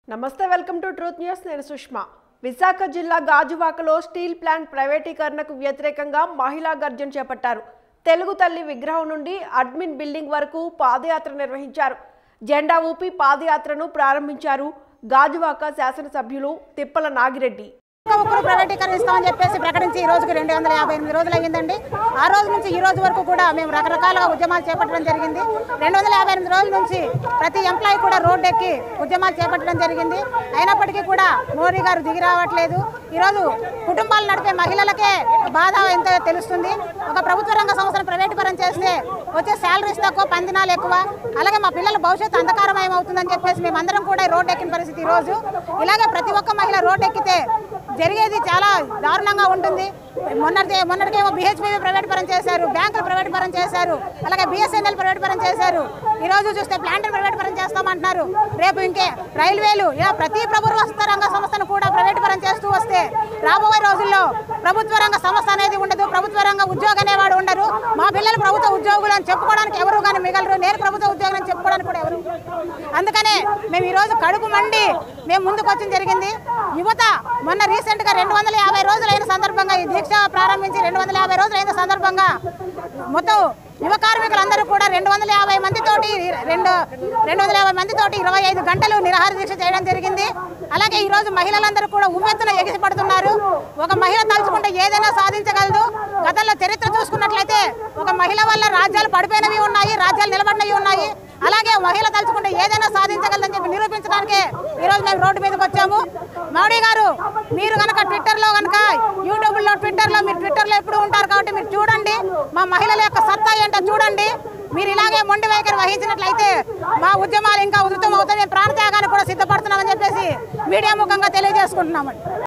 నమస్తే welcome to truth news నేను సుష్మా విశాఖ జిల్లా గాజువాకలో స్టీల్ ప్లాంట్ ప్రైవేటీకరణకు వ్యతిరేకంగా మహిళా గర్జన చేపట్టారు తెలుగు తల్లి విగ్రహం నుండి అడ్మిన్ బిల్డింగ్ వరకు పాదయాత్ర నిర్వహించారు జెండా ఊపి పాదయాత్రను ప్రారంభించారు గాజువాక శాసనసభ్యులు తిప్పల నాగిరెడ్డి ఒక్క ఒక్కరు ప్రైవేటీకరణ చెప్పేసి ప్రకటించి ఈ రోజుకి రెండు వందల యాభై ఎనిమిది రోజులు అయ్యిందండి ఆ రోజు నుంచి ఈ రోజు వరకు కూడా మేము రకరకాలుగా ఉద్యమాలు చేపట్టడం జరిగింది రెండు వందల యాభై ఎనిమిది రోజుల నుంచి ప్రతి ఎంప్లాయీ కూడా రోడ్డు ఎక్కి ఉద్యమాలు చేపట్టడం జరిగింది అయినప్పటికీ కూడా మోడీ గారు దిగి రావట్లేదు ఈరోజు కుటుంబాలు నడిపే మహిళలకే బాధ ఎంతో తెలుస్తుంది ఒక ప్రభుత్వ రంగ సంస్థను ప్రైవేటీకరణ చేస్తే వచ్చే శాలరీస్ తక్కువ పందినాలు ఎక్కువ అలాగే మా పిల్లల భవిష్యత్తు అంధకారమయం అవుతుందని చెప్పేసి మేమందరం కూడా ఈ రోడ్డు ఎక్కిన పరిస్థితి ఈ రోజు ఇలాగే ప్రతి ఒక్క మహిళ రోడ్డు ఎక్కితే జరిగేది చాలా దారుణంగా ఉంటుంది మొన్నటి మొన్నటికేమో బిహెచ్పీ ప్రైవేట్ పరం చేశారు బ్యాంకులు ప్రైవేట్ పరం చేశారు అలాగే బిఎస్ఎన్ఎల్ ప్రైవేట్ పరం చేశారు ఈ రోజు చూస్తే ప్లాంట్ ప్రైవేట్ పరం చేస్తామంటున్నారు రేపు ఇంకే రైల్వేలు ఇలా ప్రతి ప్రభుత్వ రంగ సంస్థను కూడా ప్రైవేట్ పరం చేస్తూ వస్తే రాబోయే రోజుల్లో ప్రభుత్వ రంగ సంస్థ అనేది ఉండదు ప్రభుత్వ రంగ ఉద్యోగం అనేవాడు ఉండరు మా పిల్లలు ప్రభుత్వ ఉద్యోగులు అని చెప్పుకోవడానికి ఎవరు కానీ మిగలరు నేను ప్రభుత్వ ఉద్యోగం అని చెప్పుకోవడానికి కూడా ఎవరు అందుకనే మేము ఈరోజు కడుపు మండి మేము ముందుకు వచ్చింది జరిగింది యువత మొన్న రీసెంట్గా రెండు వందల యాభై రోజులు అయిన సందర్భంగా ఈ దీక్ష ప్రారంభించి రెండు వందల యాభై రోజులు అయిన సందర్భంగా మొత్తం యువ కార్మికులందరూ కూడా రెండు వందల యాభై మందితోటి రెండు రెండు వందల యాభై మందితోటి ఇరవై ఐదు గంటలు నిరాహార దీక్ష చేయడం జరిగింది అలాగే ఈ రోజు మహిళలందరూ కూడా ఉవ్వెత్తున ఎగిసి పడుతున్నారు ఒక మహిళ తలుచుకుంటే ఏదైనా సాధించగలదు గతంలో చరిత్ర చూసుకున్నట్లయితే ఒక మహిళ వల్ల రాజ్యాలు పడిపోయినవి ఉన్నాయి రాజ్యాలు నిలబడినవి ఉన్నాయి అలాగే మహిళ తలుచుకుంటే ఏదైనా సాధించగలదని చెప్పి నిరూపించడానికే ఈరోజు మేము రోడ్డు మీదకి వచ్చాము మోడీ గారు మీరు కనుక ట్విట్టర్లో కనుక యూట్యూబ్లో ట్విట్టర్లో మీరు ట్విట్టర్లో ఎప్పుడు ఉంటారు కాబట్టి మీరు చూడండి మా మహిళల యొక్క సత్తా ఏంటో చూడండి మీరు ఇలాగే మొండి వైఖరి వహించినట్లయితే మా ఉద్యమాలు ఇంకా ఉధృతం అవుతాయి మేము ప్రాణత్యాగానికి కూడా సిద్ధపడుతున్నామని చెప్పేసి మీడియా ముఖంగా తెలియజేసుకుంటున్నామండి